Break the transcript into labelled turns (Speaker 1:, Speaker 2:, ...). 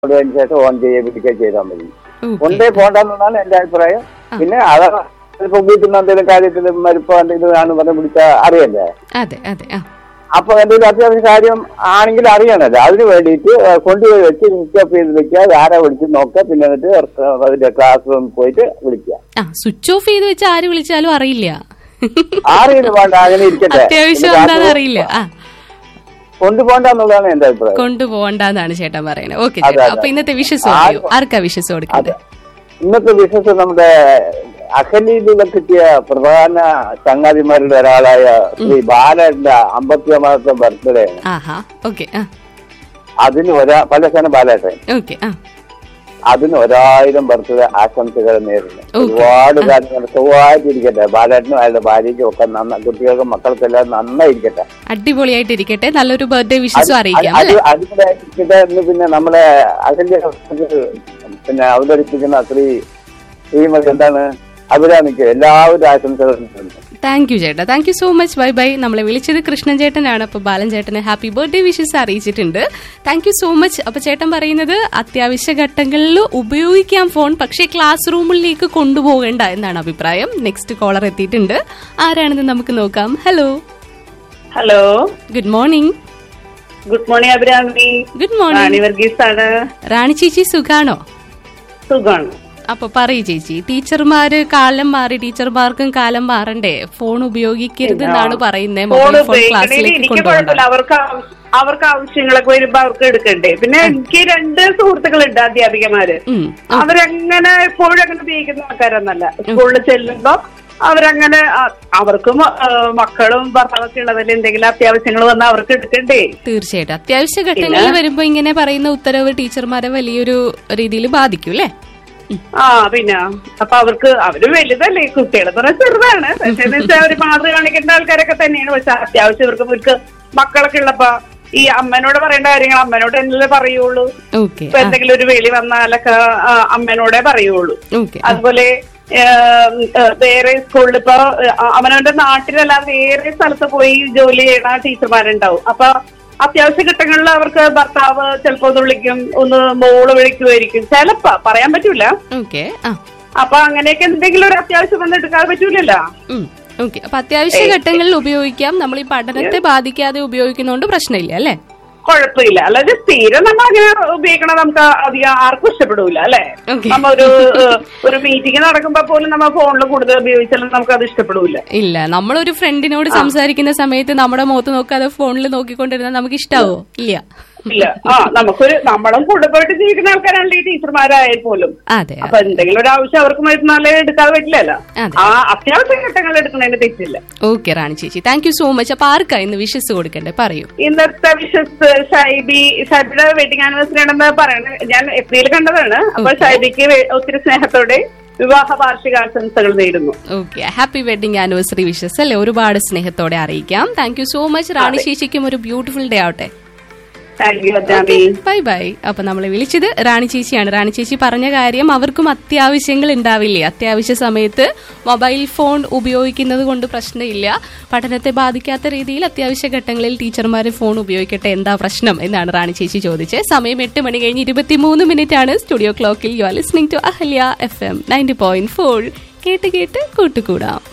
Speaker 1: അതിന് ശേഷം ഓൺ ചെയ്യുക പിടിക്കുക ചെയ്താൽ മതി
Speaker 2: ഓക്കെ
Speaker 1: കൊണ്ടേ പോണ്ടെന്നാണ് എന്റെ അഭിപ്രായം പിന്നെ അത് ഇപ്പൊ വീട്ടിൽ എന്തെങ്കിലും കാര്യത്തിൽ മരുപ്പോ എന്തെങ്കിലും ആണ് പറഞ്ഞ് വിളിച്ചാൽ അറിയണ്ടേ
Speaker 2: അതെ അതെ ആ
Speaker 1: അപ്പൊ എന്തെങ്കിലും അത്യാവശ്യം കാര്യം ആണെങ്കിൽ അറിയണല്ലോ അതിന് വേണ്ടിയിട്ട് ഏഹ്, കൊണ്ടുപോയി വെച്ച് സ്വിച്ച് ഓഫ് ചെയ്ത് വെക്കുക അത് ആരാ വിളിച്ച് നോക്കുക പിന്നെ എന്നിട്ട് അതിന്റെ ക്ലാസ് റൂമിൽ പോയിട്ട് വിളിക്കുക
Speaker 2: ആ സ്വിച്ച് ഓഫ് ചെയ്ത് വെച്ച് ആര് വിളിച്ചാലും അറിയില്ല
Speaker 1: ആരെയും വേണ്ട അങ്ങനെ ഇരിക്കട്ടെ
Speaker 2: അത്യാവശ്യം
Speaker 1: എന്നിട്ട്
Speaker 2: എന്താന്ന്
Speaker 1: അത്
Speaker 2: അറിയില്ല ആ
Speaker 1: കൊണ്ടുപോകണ്ടെന്നുള്ളതാണ് എന്റെ അഭിപ്രായം
Speaker 2: കൊണ്ടുപോകണ്ടെന്നാണ് ചേട്ടൻ പറയുന്നത് ഓക്കെ
Speaker 1: അതെ,
Speaker 2: ചേട്ടാ
Speaker 1: അതെ.
Speaker 2: അപ്പൊ ഇന്നത്തെ വിഷസ്
Speaker 1: ആരും-
Speaker 2: ആർക്കാ വിഷസ് കൊടുക്കുന്നത്
Speaker 1: ഇന്നത്തെ വിശേഷം നമ്മുടെ അഖലീലിലെ കിട്ടിയ പ്രധാന ചങ്ങാതിമാരുടെ ഒരാളായ ശ്രീ ബാലന്റെ അമ്പത്തിയൊമ്പതാമത്തെ ബർത്ത്ഡേ ആണ്
Speaker 2: ആഹാ ഓക്കെ ആ
Speaker 1: അതിന് ഒരാ പലശന ബാലേട്ടൻ
Speaker 2: ഓക്കെ ആ
Speaker 1: അതിന് ഒരായിരം ബർത്ത്ഡേ ആശംസകൾ നേരുന്നു
Speaker 2: Okay.
Speaker 1: ഒരുപാട് കാര്യങ്ങൾ സുഖമായിട്ടിരിക്കട്ടെ ബാലേട്ടനും അയാളുടെ ഭാര്യയ്ക്കും ഒക്കെ നന്ന കുട്ടികൾക്കും മക്കൾക്കെല്ലാം നന്നായിരിക്കട്ടെ
Speaker 2: അടിപൊളിയായിട്ട് ഇരിക്കട്ടെ നല്ലൊരു ബർത്ത്ഡേ വിഷസും അറിയിക്കാം
Speaker 1: അത്
Speaker 2: അല്ലെ
Speaker 1: അതിനിടെ എന്ന് പിന്നെ നമ്മളെ അഖില പിന്നെ അവതരിപ്പിക്കുന്ന ശ്രീ ശ്രീമതി എന്താണ് അഭിരാമിക്ക് എല്ലാവരും ആശംസകളും നേരുന്നു.
Speaker 2: താങ്ക് യു ചേട്ടാ thank you so much bye bye നമ്മളെ വിളിച്ചത് കൃഷ്ണൻ ചേട്ടനാണ് അപ്പൊ ബാലൻ ചേട്ടന് ഹാപ്പി ബർത്ത്ഡേ വിഷസ് അറിയിച്ചിട്ടുണ്ട് താങ്ക് യു സോ മച്ച് അപ്പൊ ചേട്ടൻ പറയുന്നത് അത്യാവശ്യ ഘട്ടങ്ങളിൽ ഉപയോഗിക്കാം ഫോൺ പക്ഷേ ക്ലാസ് റൂമിലേക്ക് കൊണ്ടുപോകേണ്ട എന്നാണ് അഭിപ്രായം നെക്സ്റ്റ് കോളർ എത്തിയിട്ടുണ്ട് ആരാണെന്ന് നമുക്ക് നോക്കാം hello
Speaker 3: hello
Speaker 2: good morning
Speaker 3: good morning Abhirami
Speaker 2: good
Speaker 3: Rani
Speaker 2: morning
Speaker 3: Varghese ആണ്
Speaker 2: റാണി ചേച്ചി സുഖാണോ
Speaker 3: സുഖാണ്
Speaker 2: അപ്പൊ പറയൂ ചേച്ചി ടീച്ചർമാര് കാലം മാറി ടീച്ചർമാർക്കും കാലം മാറണ്ടേ ഫോൺ ഉപയോഗിക്കരുത് എന്നാണ് പറയുന്നത്
Speaker 3: ഫോൺ
Speaker 2: മൊബൈൽ ഫോൺ
Speaker 3: ഉപയോഗിക്കണേൽ
Speaker 2: ക്ലാസ്സിലേക്ക്
Speaker 3: എനിക്ക്
Speaker 2: കൊണ്ടുപോകണ്ട
Speaker 3: കുഴപ്പമില്ല അവർക്ക് ആവ- അവർക്ക് ആവശ്യങ്ങളൊക്കെ വരുമ്പോ അവർക്ക് എടുക്കണ്ടേ പിന്നെ എനിക്ക് രണ്ട് സുഹൃത്തുക്കളുണ്ട് അധ്യാപികമാര്
Speaker 2: ഉം.
Speaker 3: അവരങ്ങനെ എപ്പോഴും അങ്ങനെ ഉപയോഗിക്കുന്ന ആൾക്കാരൊന്നല്ല സ്കൂളിൽ ചെല്ലുമ്പോ അവരങ്ങനെ ആ- അവർക്കും ആ, മക്കളും ഭർത്താവൊക്കെ ഉള്ളതിൽ എന്തെങ്കിലും അത്യാവശ്യങ്ങൾ വന്നാൽ അവർക്ക് എടുക്കണ്ടേ
Speaker 2: തീർച്ചയായിട്ടും അത്യാവശ്യ ഘട്ടങ്ങളിൽ വരുമ്പോ ഇങ്ങനെ പറയുന്ന ഉത്തരവ് ടീച്ചർമാരെ വലിയൊരു രീതിയിൽ ബാധിക്കും അല്ലേ
Speaker 3: ആ പിന്നെ അപ്പൊ അവർക്ക് അവര് വലുതല്ലേ കുട്ടികളെ പറഞ്ഞാൽ ചെറുതാണ് പക്ഷെ എന്ന് വെച്ചാൽ അവര് മാതൃ കാണിക്കേണ്ട ആൾക്കാരൊക്കെ തന്നെയാണ് പക്ഷെ അത്യാവശ്യം ഇവർക്ക് ഇവർക്ക് മക്കളൊക്കെ ഉള്ളപ്പോ ഈ അമ്മനോട് പറയേണ്ട കാര്യങ്ങൾ അമ്മനോട് എന്നല്ലേ പറയുള്ളൂ
Speaker 2: ഓക്കെ
Speaker 3: ഇപ്പൊ എന്തെങ്കിലും ഒരു വെളി വന്നാലൊക്കെ ആ, അമ്മനോടേ പറയുള്ളൂ
Speaker 2: ഓക്കെ
Speaker 3: അതുപോലെ ഏ, ഏ, വേറെ സ്കൂളിൽ ഇപ്പൊ ഏ, അവനവന്റെ നാട്ടിലല്ലാതെ വേറെ സ്ഥലത്ത് പോയി ജോലി ചെയ്യണ ടീച്ചർമാരുണ്ടാവും അപ്പൊ അത്യാവശ്യ ഘട്ടങ്ങളിൽ അവർക്ക് ഭർത്താവ് ചിലപ്പോ ഒന്ന് വിളിക്കും ഒന്ന് മോള് വിളിക്കുമായിരിക്കും ചിലപ്പോ പറയാൻ പറ്റൂല
Speaker 2: ഓക്കെ ആ
Speaker 3: അപ്പൊ അങ്ങനെയൊക്കെ എന്തെങ്കിലും ഒരു അത്യാവശ്യം വന്ന് എടുക്കാൻ പറ്റൂലല്ലോ
Speaker 2: ഓക്കെ അപ്പൊ അത്യാവശ്യ ഘട്ടങ്ങളിൽ ഉപയോഗിക്കാം നമ്മൾ ഈ പഠനത്തെ ബാധിക്കാതെ ഉപയോഗിക്കുന്നതുകൊണ്ട് പ്രശ്നമില്ല അല്ലേ
Speaker 3: കുഴപ്പമില്ല അല്ലാതെ സ്ഥിരം നമ്മൾ അങ്ങനെ ഉപയോഗിക്കണത് നമുക്ക് അധികം ആർക്കും ഇഷ്ടപ്പെടൂല അല്ലെ
Speaker 2: Okay.
Speaker 3: നമ്മ ഒരു ഏഹ്, ഒരു മീറ്റിംഗ് നടക്കുമ്പോ പോലും നമ്മ ഫോണിൽ കൂടുതൽ ഉപയോഗിച്ചാലും നമുക്ക് അത് ഇഷ്ടപ്പെടൂല
Speaker 2: ഇല്ല നമ്മളൊരു ഫ്രണ്ടിനോട് സംസാരിക്കുന്ന സമയത്ത് നമ്മുടെ മുഖത്ത് നോക്കാതെ ഫോണിൽ നോക്കിക്കൊണ്ടിരുന്നാൽ നമുക്ക് ഇഷ്ടാവോ ഇല്ല
Speaker 3: ഇല്ല ആ നമുക്കൊരു നമ്മളും കുടുംബമായിട്ട് ജീവിക്കുന്ന ആൾക്കാരാണല്ലോ ഈ ടീച്ചർമാരായാൽ പോലും
Speaker 2: അതെ
Speaker 3: അപ്പൊ എന്തെങ്കിലും ഒരു ആവശ്യം അവർക്ക് വരുന്നാലേ എടുക്കാതെ പറ്റില്ലല്ലോ
Speaker 2: അതെ.
Speaker 3: ആ അത്യാവശ്യ ഘട്ടങ്ങളിൽ എടുക്കുന്നതിന് തെറ്റില്ല
Speaker 2: ഓക്കെ റാണി ചേച്ചി താങ്ക് യു സോ മച്ച് അപ്പൊ ആർക്കാ ഇന്ന് വിഷസ് കൊടുക്കണ്ടേ പറയൂ
Speaker 3: ഇന്നത്തെ വിശ്വസ് ഷൈബി ഷൈബിയുടെ വെഡിങ് ആനിവേഴ്സറി ആണെന്ന് പറയണത് ഞാൻ എപ്രിൽ കണ്ടതാണ് അപ്പൊ ഷൈബിക്ക് വേ- ഒത്തിരി സ്നേഹത്തോടെ വിവാഹ വാർഷികാശംസകൾ നേരുന്നു
Speaker 2: okay happy wedding anniversary wishes അല്ലേ ഒരുപാട് സ്നേഹത്തോടെ അറിയിക്കാം thank you so much Rani ചേച്ചിക്കും ഒരു ബ്യൂട്ടിഫുൾ ഡേ ആവട്ടെ
Speaker 3: thank you Ajami
Speaker 2: bye bye അപ്പൊ നമ്മളെ വിളിച്ചത് റാണി ചേച്ചിയാണ് റാണി ചേച്ചി പറഞ്ഞ കാര്യം അവർക്കും അത്യാവശ്യങ്ങൾ ഉണ്ടാവില്ലേ അത്യാവശ്യ സമയത്ത് മൊബൈൽ ഫോൺ ഉപയോഗിക്കുന്നത് കൊണ്ട് പ്രശ്നമില്ല പഠനത്തെ ബാധിക്കാത്ത രീതിയിൽ അത്യാവശ്യ ഘട്ടങ്ങളിൽ ടീച്ചർമാർ ഫോൺ ഉപയോഗിക്കട്ടെ എന്താ പ്രശ്നം എന്നാണ് റാണി ചേച്ചി ചോദിച്ചത് സമയം എട്ട് മണി കഴിഞ്ഞ് ഇരുപത്തിമൂന്ന് മിനിറ്റ് ആണ് സ്റ്റുഡിയോ ക്ലോക്കിൽ you are listening to Ahalya F M ninety point four കേട്ട് കേട്ട് കൂട്ടുകൂടാം